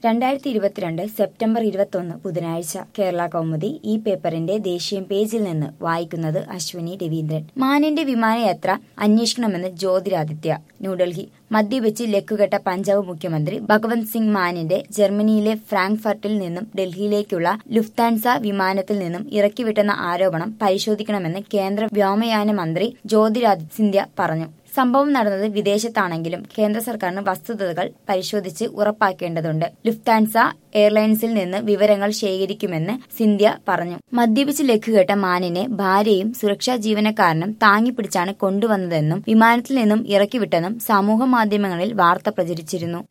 രണ്ടായിരത്തി ഇരുപത്തിരണ്ട് സെപ്റ്റംബർ ഇരുപത്തൊന്ന് ബുധനാഴ്ച കേരള കൗമുദി ഈ പേപ്പറിന്റെ ദേശീയ പേജിൽ നിന്ന് വായിക്കുന്നത് അശ്വിനി രവീന്ദ്രൻ മാനിന്റെ വിമാനയാത്ര അന്വേഷിക്കണമെന്ന് ജ്യോതിരാദിത്യ ന്യൂഡൽഹി മദ്യപിച്ച് ലക്കുകെട്ട പഞ്ചാബ് മുഖ്യമന്ത്രി ഭഗവന്ത് സിംഗ് മാനിന്റെ ജർമ്മനിയിലെ ഫ്രാങ്ക്ഫർട്ടിൽ നിന്നും ഡൽഹിയിലേക്കുള്ള ലുഫ്താൻസ വിമാനത്തിൽ നിന്നും ഇറക്കിവിട്ടെന്ന ആരോപണം പരിശോധിക്കണമെന്ന് കേന്ദ്ര വ്യോമയാന മന്ത്രി ജ്യോതിരാദിത്യ സിന്ധ്യ പറഞ്ഞു സംഭവം നടന്നത് വിദേശത്താണെങ്കിലും കേന്ദ്ര സർക്കാരിന് വസ്തുതകൾ പരിശോധിച്ച് ഉറപ്പാക്കേണ്ടതുണ്ട് ലുഫ്താൻസ എയർലൈൻസിൽ നിന്ന് വിവരങ്ങൾ ശേഖരിക്കുമെന്ന് സിന്ധ്യ പറഞ്ഞു മദ്യപിച്ച് ലക്കുകെട്ട മാനിനെ ഭാര്യയും സുരക്ഷാ ജീവനക്കാരനും താങ്ങിപ്പിടിച്ചാണ് കൊണ്ടുവന്നതെന്നും വിമാനത്തിൽ നിന്നും ഇറക്കിവിട്ടെന്നും സമൂഹ മാധ്യമങ്ങളിൽ വാർത്ത പ്രചരിച്ചിരുന്നു